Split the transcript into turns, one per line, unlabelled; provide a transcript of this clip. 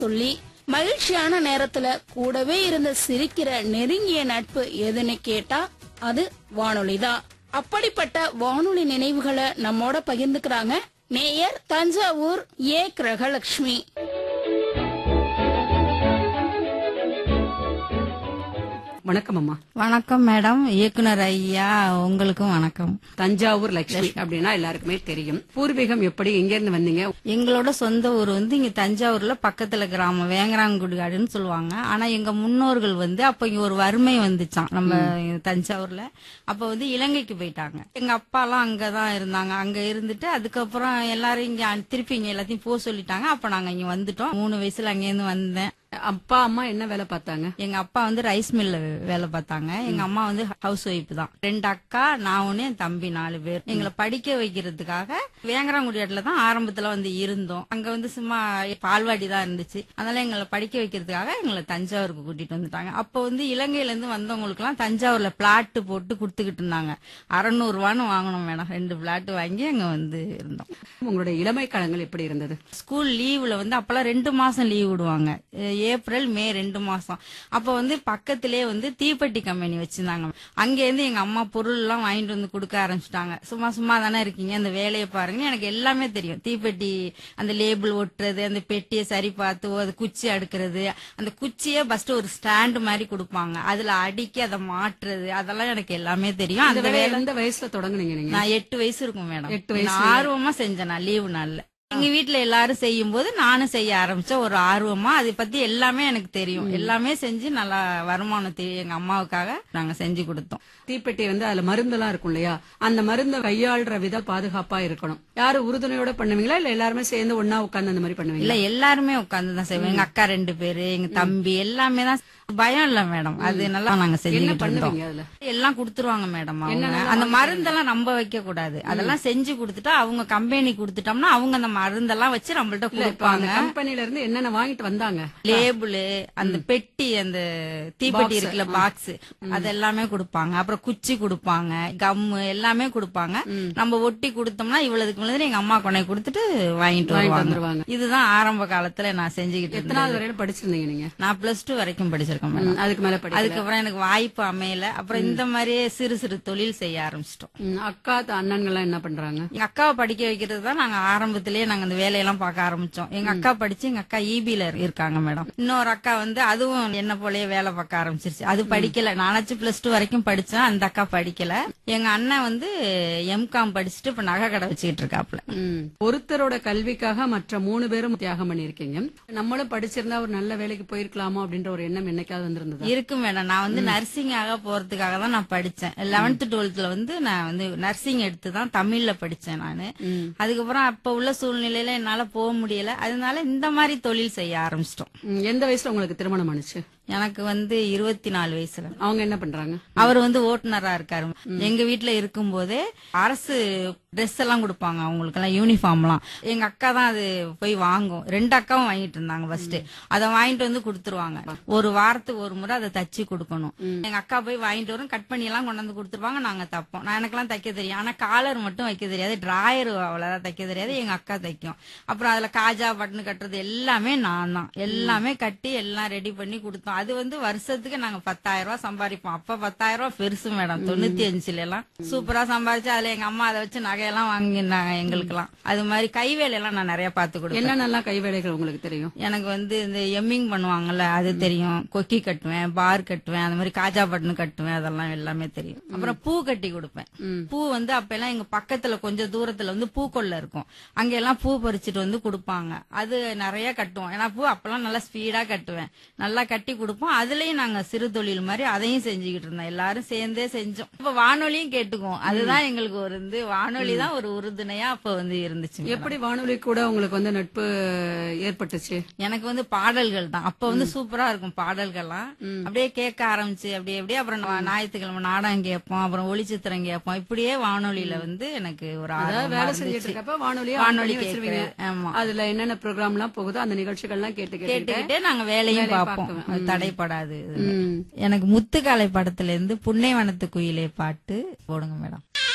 சொல்லி மகிழ்ச்சியான நேரத்துல கூடவே இருந்து சிரிக்கிற நெருங்கிய நட்பு எதுன்னு கேட்டா அது வானொலிதான் அப்படிப்பட்ட வானொலி நினைவுகளை நம்மோட பகிர்ந்துக்கிறாங்க நேயர் தஞ்சாவூர் ஏ கிரகலட்சுமி
வணக்கம் அம்மா
வணக்கம் மேடம் இயக்குனர் ஐயா உங்களுக்கும் வணக்கம்
தஞ்சாவூர் லட்சுமி அப்படின்னா எல்லாருக்குமே தெரியும் பூர்வீகம் எப்படி எங்க இருந்து வந்தீங்க
எங்களோட சொந்த ஊர் வந்து இங்க தஞ்சாவூர்ல பக்கத்துல கிராமம் வேங்கராங்குடிகாடுன்னு சொல்லுவாங்க ஆனா எங்க முன்னோர்கள் வந்து அப்ப இங்க ஒரு வறுமை வந்துச்சான் நம்ம தஞ்சாவூர்ல அப்ப வந்து இலங்கைக்கு போயிட்டாங்க எங்க அப்பா எல்லாம் அங்கதான் இருந்தாங்க அங்க இருந்துட்டு அதுக்கப்புறம் எல்லாரும் இங்க அ- திருப்பி இங்க எல்லாத்தையும் போக சொல்லிட்டாங்க அப்ப நாங்க இங்க வந்துட்டோம் மூணு வயசுல அங்க இருந்து வந்தேன்
அப்பா அம்மா என்ன வேலை பார்த்தாங்க
எங்க அப்பா வந்து ரைஸ் மில்ல வேலை பார்த்தாங்க எங்க அம்மா வந்து ஹவுஸ் ஒய்ஃப் தான் ரெண்டு அக்கா நான் ஒண்ணு என் தம்பி நாலு பேர் எங்களை படிக்க வைக்கிறதுக்காக வேங்கராங்குடியாட்டுல தான் ஆரம்பத்துல வந்து இருந்தோம் அங்க வந்து சும்மா பால்வாடி தான் இருந்துச்சு அதனால எங்களை படிக்க வைக்கிறதுக்காக எங்களை தஞ்சாவூருக்கு கூட்டிட்டு வந்துட்டாங்க அப்போ வந்து இலங்கையில இருந்து வந்தவங்களுக்கு எல்லாம் தஞ்சாவூர்ல பிளாட் போட்டு கொடுத்துக்கிட்டு இருந்தாங்க அறநூறு ரூபான்னு வாங்கணும் மேடம் ரெண்டு பிளாட் வாங்கி அங்க வந்து இருந்தோம்
உங்களுடைய இளமை காலங்கள் எப்படி இருந்தது
ஸ்கூல் லீவுல வந்து அப்பெல்லாம் ரெண்டு மாசம் லீவ் விடுவாங்க அஹ் ஏப்ரல் மே ரெண்டு மாசம் அப்ப வந்து பக்கத்திலே வந்து தீப்பெட்டி கம்பெனி வச்சிருந்தாங்க அங்க இருந்து எங்க அம்மா பொருள் எல்லாம் வாங்கிட்டு வந்து கொடுக்க ஆரம்பிச்சிட்டாங்க சும்மா சும்மா தானே இருக்கீங்க அந்த வேலையை பாருங்க எனக்கு எல்லாமே தெரியும் தீப்பெட்டி அந்த லேபிள் ஒட்டுறது அந்த பெட்டியை சரி பார்த்து அது குச்சி அடுக்கிறது அந்த குச்சியே ஃபர்ஸ்ட் ஒரு ஸ்டாண்ட் மாதிரி கொடுப்பாங்க அதுல அடுக்கி அதை மாட்டுறது அதெல்லாம் எனக்கு எல்லாமே தெரியும்
அந்த
அந்த
வேலை
வேலை
எந்த வயசுல தொடங்குனீங்க நீங்க
நான் எட்டு வயசு இருக்கும் மேடம்
எட்டு வயசு.
நான் ஆர்வமா செஞ்சேன் நான் லீவு நாள்ல எங்க வீட்ல எல்லாரும் செய்யும் போது நானும் செய்ய ஆரம்பிச்சேன் ஒரு ஆர்வமா அதை பத்தி எல்லாமே எனக்கு தெரியும் எல்லாமே செஞ்சு நல்லா வருமானம் தெரியும் எங்க அம்மாவுக்காக நாங்க செஞ்சு கொடுத்தோம்
தீப்பெட்டி வந்து அதுல மருந்தெல்லாம் இருக்கும் இல்லையா அந்த மருந்தை கையாளுற விதம் பாதுகாப்பா இருக்கணும் யாரு உறுதுணையோட பண்ணுவீங்களா இல்ல எல்லாருமே சேர்ந்து ஒன்னா உட்கார்ந்து அந்த மாதிரி
இல்ல
பண்ணுவீங்களா
எல்லாருமே உட்கார்ந்து தான் செய்வோம் எங்க அக்கா ரெண்டு பேரு எங்க தம்பி எல்லாமே தான் பயம் இல்ல மேடம் அது நல்லா நாங்க
என்ன
செஞ்சுக்கிட்டு இருந்தோம்
பண்ணுவீங்க அதுல
எல்லாம் கொடுத்துருவாங்க மேடம் அவங்க
என்னென்னலாம்
அந்த மருந்தெல்லாம் நம்ப வைக்க கூடாது அதெல்லாம் செஞ்சு கொடுத்துட்டா அவங்க கம்பெனி கொடுத்துட்டோம்னா அவங்க அந்த மருந்தெல்லாம் வச்சு நம்மள்ட்ட
இல்ல இப்ப அந்த
கொடுப்பாங்க
கம்பெனில இருந்து என்னென்ன வாங்கிட்டு வந்தாங்க
லேபிளு அந்த பெட்டி அந்த தீப்பெட்டி
Box.
இருக்குல்ல பாக்ஸ் அது எல்லாமே கொடுப்பாங்க அப்புறம் குச்சி கொடுப்பாங்க கம்மு எல்லாமே கொடுப்பாங்க நம்ம ஒட்டி கொடுத்தோம்னா இவ்வளவுக்கு இவ்வளவு எங்க அம்மா கொண்டை கொடுத்துட்டு வாங்கிட்டு
வாங்கிட்டு
வருவாங்க
வந்துருவாங்க
இதுதான் ஆரம்ப காலத்துல நான் செஞ்சுக்கிட்டு
எத்தனாவது
இருந்தேன்
வரையில படிச்சிருந்தீங்க நீங்க
நான் பிளஸ் டூ வரைக்கும் படிச்சிருக்கேன் மேடம்
ம், அதுக்கு மேல படிக்கல
அதுக்கப்புறம் எனக்கு வாய்ப்பு அமையல அப்புறம் இந்த மாதிரியே சிறு சிறு தொழில் செய்ய ஆரம்பிச்சிட்டோம்
ம், அக்கா த- அண்ணன்கள்லாம் என்ன பண்றாங்க
எங்க அக்காவை படிக்க வைக்கிறது தான் நாங்க ஆரம்பத்திலேயே நாங்க அந்த வேலையெல்லாம் பார்க்க ஆரம்பிச்சோம் எங்க அக்கா படிச்சு எங்க அக்கா இபில இருக்காங்க மேடம் இன்னொரு அக்கா வந்து அதுவும் என்ன போலயே வேலை பார்க்க ஆரம்பிச்சிருச்சு அது படிக்கல நானாச்சும் பிளஸ் டூ வரைக்கும் படிச்சேன் அந்த அக்கா படிக்கல எங்க அண்ணன் வந்து எம்காம் படிச்சுட்டு இப்ப நகை கடை வச்சுக்கிட்டு இருக்காப்ல
ம். ஒருத்தரோட கல்விக்காக மற்ற மூணு பேரும் தியாகம் பண்ணிருக்கீங்க நம்மளும் படிச்சிருந்தா ஒரு நல்ல வேலைக்கு போயிருக்கலாமோ அப்படின்ற ஒரு எண்ணம் என்னைக்காவது வந்திருந்ததா
இருக்கு மேடம் நான் வந்து நர்சிங் ஆக போறதுக்காக தான் நான் படிச்சேன் லெவன்த் டுவெல்த்ல வந்து நான் வந்து நர்சிங் எடுத்து தான் தமிழ்ல படிச்சேன் நானு
ம்.
அதுக்கப்புறம் அப்ப உள்ள சூழ்நிலையில என்னால போக முடியல அதனால இந்த மாதிரி தொழில் செய்ய ஆரம்பிச்சிட்டோம்
ம், எந்த வயசுல உங்களுக்கு திருமணம் ஆனுச்சு
எனக்கு வந்து இருபத்தி நாலு வயசுல
அவங்க என்ன பண்றாங்க
அவர் வந்து ஓட்டுநரா இருக்காரு எங்க வீட்டுல இருக்கும்போதே அரசு ட்ரெஸ் எல்லாம் கொடுப்பாங்க அவங்களுக்கு எல்லாம் யூனிஃபார்ம் எல்லாம் எங்க அக்கா தான் அது போய் வாங்கும் ரெண்டு அக்காவும் வாங்கிட்டு இருந்தாங்க ஃபர்ஸ்ட் அதை வாங்கிட்டு வந்து கொடுத்துருவாங்க ஒரு வாரத்துக்கு ஒரு முறை அதை தச்சு கொடுக்கணும் எங்க அக்கா போய் வாங்கிட்டு வரும் கட் பண்ணி எல்லாம் கொண்டு வந்து கொடுத்துருவாங்க நாங்க தப்போம் நான் எனக்கெல்லாம் தைக்க தெரியும் ஆனா காலர் மட்டும் வைக்க தெரியாது டிராயர் அவ்வளவுதான் தைக்க தெரியாது எங்க அக்கா தைக்கும் அப்புறம் அதுல காஜா பட்டன் கட்டுறது எல்லாமே நான் தான் எல்லாமே கட்டி எல்லாம் ரெடி பண்ணி கொடுத்தோம் அது வந்து வருஷத்துக்கு நாங்க பத்தாயிரம் ரூபாய் சம்பாதிப்போம் அப்ப பத்தாயிரம் ரூபாய் பெருசு மேடம் தொண்ணூத்தி அஞ்சுல எல்லாம் சூப்பரா சம்பாதிச்சு அதுல எங்க அம்மா அதை வச்சு நகையெல்லாம் வாங்கினாங்க எங்களுக்கு எல்லாம் அது மாதிரி கைவேலையெல்லாம் நான் நிறைய பாத்து கொடுப்பேன்
என்னென்னலாம் கைவேலைகள் உங்களுக்கு தெரியும்
எனக்கு வந்து இந்த எம்மிங் பண்ணுவாங்கல்ல அது தெரியும் கொக்கி கட்டுவேன் பார் கட்டுவேன் அந்த மாதிரி காஜா பட்டன் கட்டுவேன் அதெல்லாம் எல்லாமே தெரியும் அப்புறம் பூ கட்டி கொடுப்பேன் பூ வந்து அப்ப எல்லாம் எங்க பக்கத்துல கொஞ்சம் தூரத்துல வந்து பூக்கொல்ல இருக்கும் அங்க எல்லாம் பூ பறிச்சுட்டு வந்து கொடுப்பாங்க அது நிறைய கட்டுவோம் ஏன்னா பூ அப்பெல்லாம் நல்லா ஸ்பீடா கட்டுவேன் நல்லா கட்டி கொடுப்போம் அதுலயும் நாங்க சிறு தொழில் மாதிரி அதையும் செஞ்சுக்கிட்டு இருந்தோம் எல்லாரும் சேர்ந்தே செஞ்சோம் இப்ப வானொலியும் கேட்டுக்குவோம் அதுதான் எங்களுக்கு ஒரு வந்து வானொலி தான் ஒரு உறுதுணையா அப்ப வந்து இருந்துச்சு
எப்படி வானொலி கூட உங்களுக்கு வந்து நட்பு ஏற்பட்டுச்சு
எனக்கு வந்து பாடல்கள் தான் அப்ப வந்து சூப்பரா இருக்கும் பாடல்கள்லாம் அப்படியே கேட்க ஆரம்பிச்சு அப்படியே அப்படியே அப்புறம் நான் ஞாயிற்றுக்கிழமை நாடகம் கேட்போம் அப்புறம் ஒளிச்சித்திரம் கேட்போம் இப்படியே வானொலியில வந்து எனக்கு ஒரு
அதாவது
ஆர்வமா
வேலை
இருந்துச்சு.
செஞ்சுட்டு இருக்கப்ப வானொலியை
வானொலி
வானொலி வச்சிருவீங்க
கேட்கிறேன். ஆமா
அதுல என்னென்ன ப்ரோக்ராம் எல்லாம் போகுதோ அந்த நிகழ்ச்சிகள்லாம் கேட்டு கேட்டு
கேட்டுக்கிட்டே நாங்க வேலையும்
வேலையை
பார்ப்போம்
பார்க்குவேன்.
அது தடைப்படாது
ம்.
எனக்கு முத்துக்காலை படத்துல இருந்து புன்னைவனத்து குயிலே பாட்டு போடுங்க மேடம்